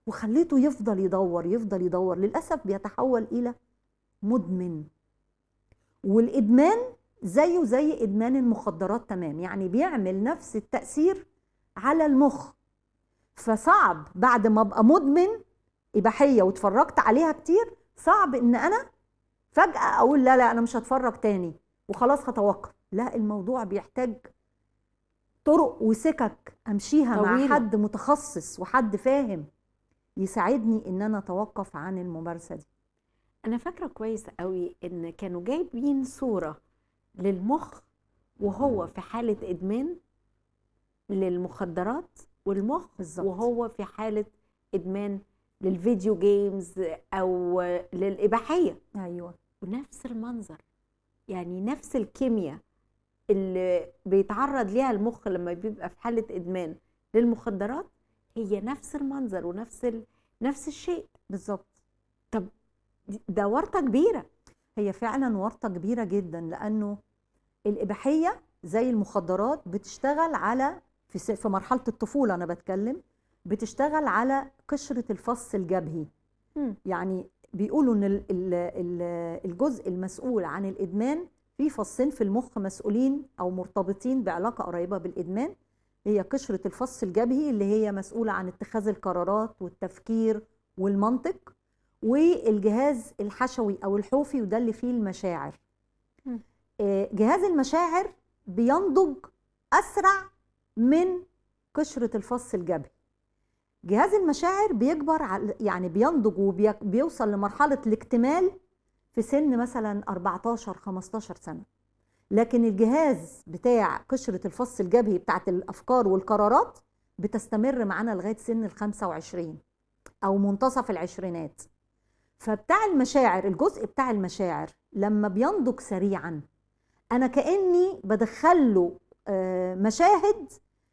وخليته يفضل يدور يفضل يدور للاسف بيتحول الى مدمن والادمان زيه زي ادمان المخدرات تمام يعني بيعمل نفس التاثير على المخ فصعب بعد ما ابقى مدمن اباحيه واتفرجت عليها كتير صعب ان انا فجاه اقول لا لا انا مش هتفرج تاني وخلاص هتوقف لا الموضوع بيحتاج طرق وسكك امشيها طويلة. مع حد متخصص وحد فاهم يساعدني ان انا اتوقف عن الممارسه دي انا فاكره كويس قوي ان كانوا جايبين صوره للمخ وهو في حاله ادمان للمخدرات والمخ بالظبط. وهو في حاله ادمان للفيديو جيمز او للاباحيه ايوه ونفس المنظر يعني نفس الكيمياء اللي بيتعرض ليها المخ لما بيبقى في حاله ادمان للمخدرات هي نفس المنظر ونفس ال... نفس الشيء بالظبط دي- ده ورطه كبيره هي فعلا ورطه كبيره جدا لانه الاباحيه زي المخدرات بتشتغل على في س- في مرحله الطفوله انا بتكلم بتشتغل على قشره الفص الجبهي مم. يعني بيقولوا ان ال- ال- ال- الجزء المسؤول عن الادمان في فصين في المخ مسؤولين او مرتبطين بعلاقه قريبه بالادمان هي قشره الفص الجبهي اللي هي مسؤوله عن اتخاذ القرارات والتفكير والمنطق والجهاز الحشوي او الحوفي وده اللي فيه المشاعر مم. آه، جهاز المشاعر بينضج اسرع من قشره الفص الجبهي جهاز المشاعر بيكبر على- يعني بينضج وبيوصل لمرحله الاكتمال في سن مثلا 14 15 سنه لكن الجهاز بتاع قشره الفص الجبهي بتاعت الافكار والقرارات بتستمر معانا لغايه سن ال 25 او منتصف العشرينات فبتاع المشاعر الجزء بتاع المشاعر لما بينضج سريعا انا كاني بدخله آه، مشاهد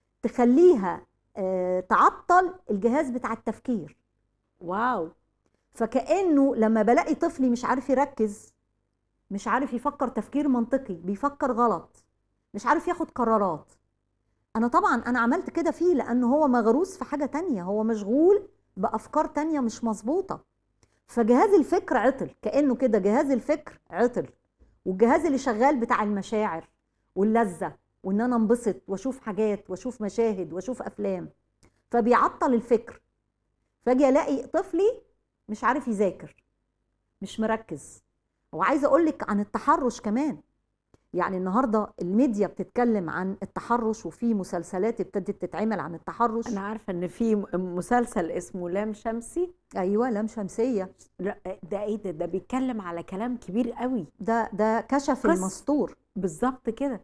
تخليها آه، تعطل الجهاز بتاع التفكير واو فكانه لما بلاقي طفلي مش عارف يركز مش عارف يفكر تفكير منطقي بيفكر غلط مش عارف ياخد قرارات انا طبعا انا عملت كده فيه لانه هو مغروس في حاجه تانية هو مشغول بافكار تانية مش مظبوطه فجهاز الفكر عطل كانه كده جهاز الفكر عطل والجهاز اللي شغال بتاع المشاعر واللذه وان انا انبسط واشوف حاجات واشوف مشاهد واشوف افلام فبيعطل الفكر فاجي الاقي طفلي مش عارف يذاكر مش مركز وعايزه اقول لك عن التحرش كمان يعني النهارده الميديا بتتكلم عن التحرش وفي مسلسلات ابتدت تتعمل عن التحرش انا عارفه ان في م- مسلسل اسمه لام شمسي ايوه لام شمسيه لا ده ايه ده ده بيتكلم على كلام كبير قوي ده ده كشف قص- المستور بالظبط كده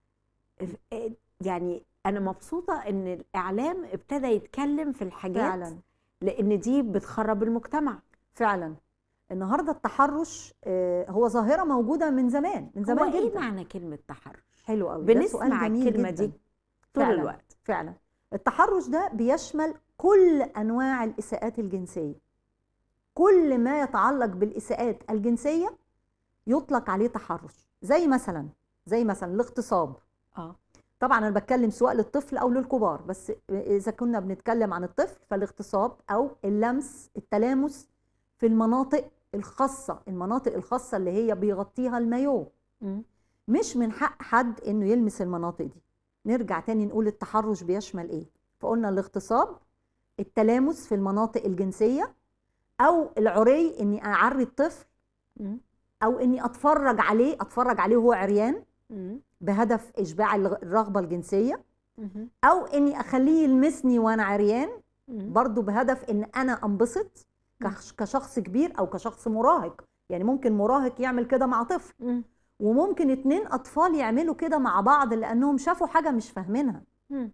ال- يعني انا مبسوطه ان الاعلام ابتدى يتكلم في الحاجات فعلا لان دي بتخرب المجتمع فعلا النهارده التحرش آه، هو ظاهره موجوده من زمان من هو زمان ايه جدا معنى كلمه تحرش حلو قوي ده سؤال بنسمع جميل الكلمه جدا. دي طول فعلا. الوقت فعلا التحرش ده بيشمل كل انواع الاساءات الجنسيه كل ما يتعلق بالاساءات الجنسيه يطلق عليه تحرش زي مثلا زي مثلا الاغتصاب اه طبعا انا بتكلم سواء للطفل او للكبار بس اذا كنا بنتكلم عن الطفل فالاغتصاب او اللمس التلامس في المناطق الخاصه المناطق الخاصه اللي هي بيغطيها المايو مم. مش من حق حد انه يلمس المناطق دي نرجع تاني نقول التحرش بيشمل ايه فقلنا الاغتصاب التلامس في المناطق الجنسيه او العري اني اعري الطفل مم. او اني اتفرج عليه اتفرج عليه وهو عريان مم. بهدف اشباع الغ- الرغبه الجنسيه مم. او اني اخليه يلمسني وانا عريان مم. برضو بهدف ان انا انبسط كش- كشخص كبير او كشخص مراهق يعني ممكن مراهق يعمل كده مع طفل مم. وممكن اتنين اطفال يعملوا كده مع بعض لانهم شافوا حاجه مش فاهمينها مم.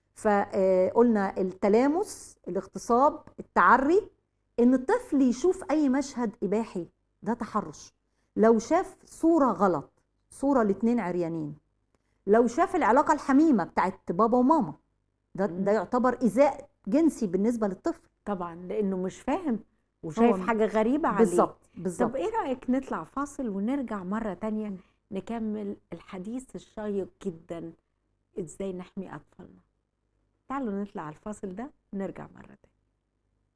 فقلنا التلامس الاغتصاب التعري ان الطفل يشوف اي مشهد اباحي ده تحرش لو شاف صوره غلط صوره لاتنين عريانين لو شاف العلاقه الحميمه بتاعت بابا وماما ده مم. ده يعتبر ايذاء جنسي بالنسبه للطفل طبعا لانه مش فاهم وشايف هو- حاجه غريبه عليه بالظبط طب بالظبط ايه رايك نطلع فاصل ونرجع مره تانية نكمل الحديث الشيق جدا ازاي نحمي اطفالنا تعالوا نطلع على الفاصل ده ونرجع مره تانية